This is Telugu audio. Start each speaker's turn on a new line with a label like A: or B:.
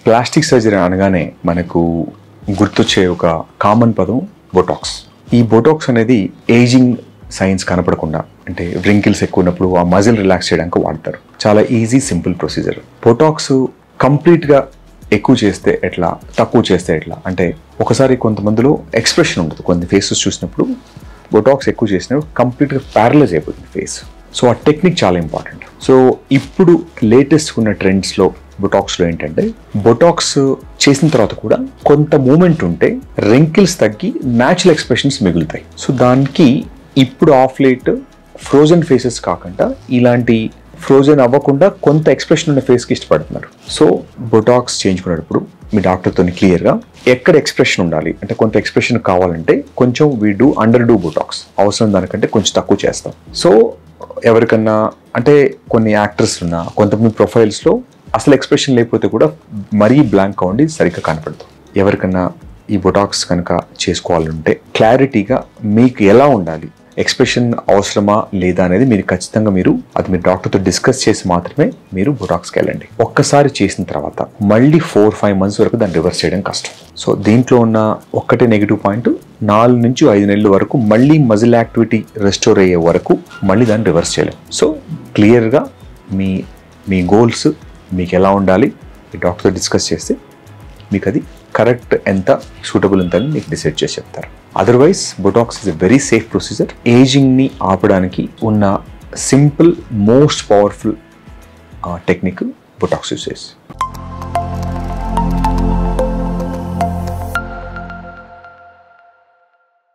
A: ప్లాస్టిక్ సర్జరీ అనగానే మనకు గుర్తొచ్చే ఒక కామన్ పదం బొటాక్స్ ఈ బొటాక్స్ అనేది ఏజింగ్ సైన్స్ కనపడకుండా అంటే వ్రింకిల్స్ ఎక్కువ ఉన్నప్పుడు ఆ మజిల్ రిలాక్స్ చేయడానికి వాడతారు చాలా ఈజీ సింపుల్ ప్రొసీజర్ బొటాక్స్ కంప్లీట్గా ఎక్కువ చేస్తే ఎట్లా తక్కువ చేస్తే ఎట్లా అంటే ఒకసారి కొంతమందిలో ఎక్స్ప్రెషన్ ఉండదు కొన్ని ఫేసెస్ చూసినప్పుడు బొటాక్స్ ఎక్కువ చేసినప్పుడు కంప్లీట్గా ప్యారలైజ్ అయిపోతుంది ఫేస్ సో ఆ టెక్నిక్ చాలా ఇంపార్టెంట్ సో ఇప్పుడు లేటెస్ట్ ఉన్న ట్రెండ్స్లో బొటాక్స్లో ఏంటంటే బొటాక్స్ చేసిన తర్వాత కూడా కొంత మూమెంట్ ఉంటే రెంకిల్స్ తగ్గి న్యాచురల్ ఎక్స్ప్రెషన్స్ మిగులుతాయి సో దానికి ఇప్పుడు ఆఫ్ లేట్ ఫ్రోజన్ ఫేసెస్ కాకుండా ఇలాంటి ఫ్రోజన్ అవ్వకుండా కొంత ఎక్స్ప్రెషన్ ఉన్న ఫేస్కి ఇష్టపడుతున్నారు సో బొటాక్స్ చేయించుకునేటప్పుడు మీ డాక్టర్తో క్లియర్గా ఎక్కడ ఎక్స్ప్రెషన్ ఉండాలి అంటే కొంత ఎక్స్ప్రెషన్ కావాలంటే కొంచెం we do under do Botox అవసరం దానికంటే కొంచెం తక్కువ చేస్తాం సో ఎవరికన్నా అంటే కొన్ని యాక్టర్స్ ఉన్న కొంతమంది ప్రొఫైల్స్లో అసలు ఎక్స్ప్రెషన్ లేకపోతే కూడా మరీ బ్లాంక్గా ఉండి సరిగ్గా కనపడదు ఎవరికన్నా ఈ బొటాక్స్ కనుక చేసుకోవాలంటే క్లారిటీగా మీకు ఎలా ఉండాలి ఎక్స్ప్రెషన్ అవసరమా లేదా అనేది మీరు ఖచ్చితంగా మీరు అది మీరు డాక్టర్తో డిస్కస్ చేసి మాత్రమే మీరు బొటాక్స్కి వెళ్ళండి ఒక్కసారి చేసిన తర్వాత మళ్ళీ ఫోర్ ఫైవ్ మంత్స్ వరకు దాన్ని రివర్స్ చేయడం కష్టం సో దీంట్లో ఉన్న ఒక్కటే నెగిటివ్ పాయింట్ నాలుగు నుంచి ఐదు నెలల వరకు మళ్ళీ మజిల్ యాక్టివిటీ రెస్టోర్ అయ్యే వరకు మళ్ళీ దాన్ని రివర్స్ చేయలేం సో క్లియర్గా మీ మీ గోల్స్ మీకు ఎలా ఉండాలి మీ డాక్టర్తో డిస్కస్ చేస్తే మీకు అది కరెక్ట్ ఎంత సూటబుల్ ఎంత అని మీకు డిసైడ్ చేసి చెప్తారు otherwise Botox is a very safe procedure ఏజింగ్ని ఆపడానికి ఉన్న simple most powerful technique Botox uses